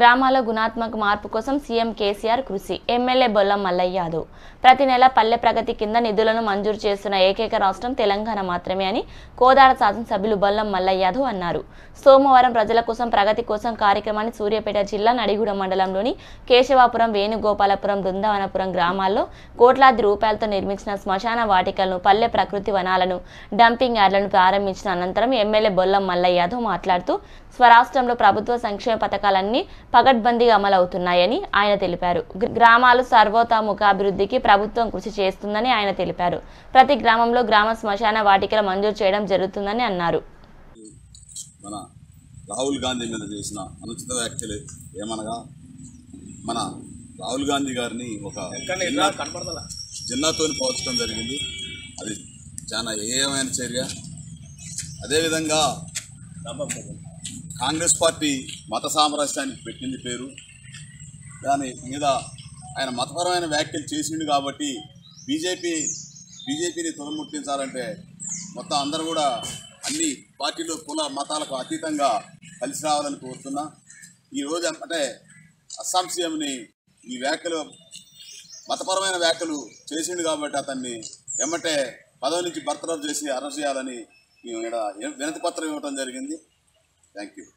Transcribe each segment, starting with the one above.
గ్రామాల గుణాత్మక మార్పు కోసం సీఎం కేసీఆర్ కృషి ఎమ్మెల్యే బొల్లం మల్లయ్య యాదవ్ ప్రతి నెల పల్లె ప్రగతి కింద నిధులను మంజూరు చేస్తున్న ఏకైక రాష్ట్రం తెలంగాణ మాత్రమే అని కోదాడ శాసనసభ్యులు బొల్లం మల్లయ్య యాదవ్ అన్నారు సోమవారం ప్రజల కోసం ప్రగతి కోసం కార్యక్రమాన్ని సూర్యాపేట జిల్లా నడిగూడ మండలంలోని కేశవాపురం వేణుగోపాలపురం బృందావనపురం గ్రామాల్లో కోట్లాది రూపాయలతో నిర్మించిన శ్మశాన వాటికలను పల్లె ప్రకృతి వనాలను డంపింగ్ యార్డులను ప్రారంభించిన అనంతరం ఎమ్మెల్యే బొల్లం మల్లయ్య యాదవ్ మాట్లాడుతూ స్వరాష్ట్రంలో ప్రభుత్వ సంక్షేమ పథకాలన్నీ పగడ్బందీగా అమలవుతున్నాయని ఆయన తెలిపారు గ్ర- గ్రామాలు సర్వతోముఖాభివృద్ధికి ప్రభుత్వం కృషి చేస్తుందని ఆయన తెలిపారు ప్రతి గ్రామంలో గ్రామ శ్మశాన వాటికలు మంజూరు చేయడం జరుగుతుందని అన్నారు మన రాహుల్ గాంధీ మీద చేసిన అనుచిత వ్యాఖ్యలు ఏమనగా మన రాహుల్ గాంధీ గారిని ఒక జిన్నా జిన్నాతోని పోల్చడం జరిగింది అది చాలా ఏమైన చర్య అదేవిధంగా కాంగ్రెస్ పార్టీ మత సామరస్యానికి పెట్టింది పేరు దాని మీద ఆయన మతపరమైన వ్యాఖ్యలు చేసిండు కాబట్టి బీజేపీ బీజేపీని తుదముట్టించాలంటే మొత్తం అందరూ కూడా అన్ని పార్టీలు కుల మతాలకు అతీతంగా కలిసి రావాలని కోరుతున్నా ఈరోజు అంటే అస్సాం సీఎంని ఈ వ్యాఖ్యలు మతపరమైన వ్యాఖ్యలు చేసిండు కాబట్టి అతన్ని ఎమ్మటే పదవి నుంచి బర్తరఫ్ చేసి అరెస్ట్ చేయాలని మేము ఇక్కడ వినతి పత్రం ఇవ్వడం జరిగింది థ్యాంక్ యూ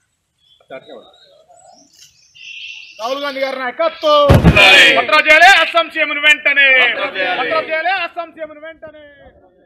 రాహుల్ గాంధీ గారి నాయకత్వం పత్ర చేయాలి అస్సాం సీఎం వెంటనే పత్ర చేయాలి అస్సాం సీఎం వెంటనే